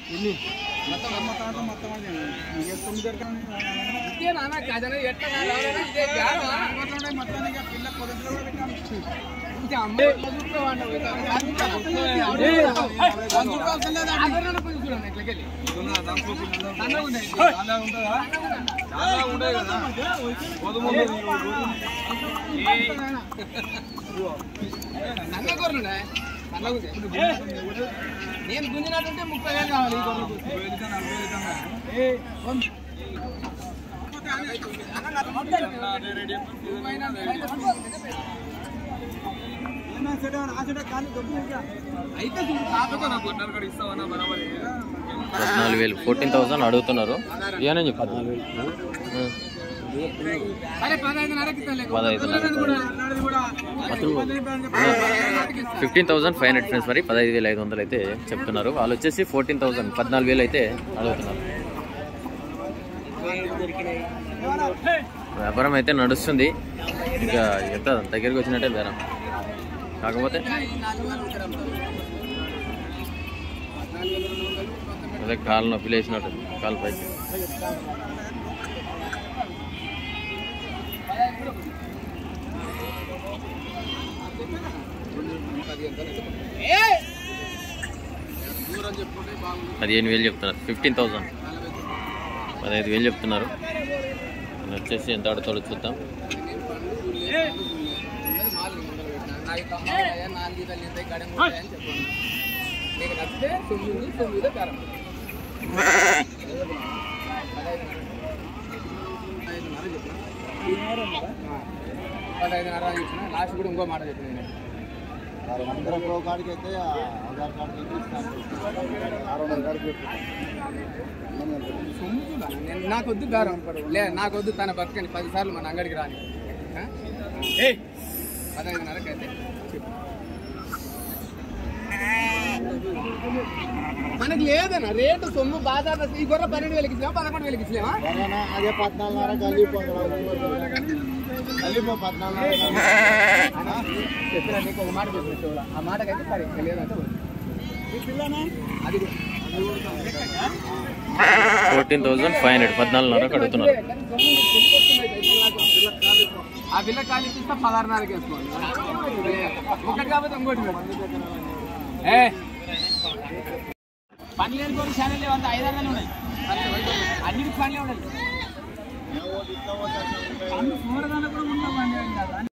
ఎన్ని మొత్తం మొత్తం మొత్తం అది ఇక తొమ్మిది దొరకని ఇదే నాన్న కథన ఎట్లా కావాలన్నా ఇదే గ్యాస్ మొత్తం మొత్తం ఇక పిల్ల పొద్దుట్లో కూడా పెట్టాను ఇంకా అమ్మే పొద్దుట్లో వాడిన చూడండి ఇట్లకెళ్ళి సన్నగా ఉంది. నల్ల గొర్రెలునే. నల్లగా ఉంది. నేను గుంజినట్టుంటే ముప్పై వేలు కావాలి ఈ గొర్రెలకు. అయితే చూడు, కాకపోతే నాకు కొట్టినారు కాడ ఇస్తావన్నా బరాబర్ పద్నాలుగు వేలు ఫోర్టీన్ థౌసండ్ అడుగుతున్నారు ఇవనే చెప్పు సరే పదహైదున్నరకి ఇస్తాలే. పదహైదున్నర. కూడా fifteen thousand five hundred friends మరి పదహైదు వేల ఐదు వందలు అయితే చెప్తున్నారు వాళ్ళు వచ్చేసి ఫోర్టీన్ థౌసండ్ పద్నాలుగు వేలు అయితే అడుగుతున్నారు వ్యాపారం అయితే నడుస్తుంది ఇంకా ఎంత దగ్గరికి వచ్చినట్టే బేరం కాకపోతే అదే కాలు నొప్పి లేచినట్టు కాలు పైకి పదిహేను వేలు చెప్తున్నారు ఫిఫ్టీన్ థౌసండ్ పదహైదు వేలు చెప్తున్నారు నేను వచ్చేసి ఎంత ఆడుతాడో చూద్దాం నాలుగు ఇతలు ఇంత గడం అని చెప్పండి నీకు నచ్చితే తొమ్మిది తొమ్మిది కారం పదహైదున్నర అని చెప్పిన లాస్ట్ కూడా ఇంకో మాట చెప్పిన నేను సొమ్ము చూడాలి. నేను నాకొద్దు గారం లే నాకొద్దు తన బతకని పది సార్లు మన అంగడికి రాని ఆ? పదహైదున్నరకి అయితే చెప్పు మనకి లేదన్న రేటు సొమ్ము బాధ ఈ గొర్రె పన్నెండు వేలకి ఇచ్చినా పదకొండు వేలకి ఇచ్చినావా అదే పద్నాలుగున్నర కలిపి కలిపి పద్నాలుగున్నర చెప్పిన నీకు ఒక మాట చెప్పిన చూడ ఆ మాటకైతే సరే ఇంకా లేదంటే వద్దు. అది కూడా ఫోర్టీన్ థౌసండ్ ఫైవ్ హండ్రెడ్ పద్నాలుగున్నరకు అడుగుతున్నారు కానీ సొమ్ము సొమ్ము వస్తున్నాయి అయితే నాకు. ఆ బిల్ల ఖాళీ ఇస్తే పదహారున్నరకి వేసుకోండి ఒకటి కాకపోతే ఇంకోటి ఏ పని లేని కొన్ని ఛానల్ లేవు అంత ఐదు వందలు ఉన్నాయి అన్నిటికి పనిలే ఉన్నాయి అన్ని చూడడానికి కూడా ఉన్నాం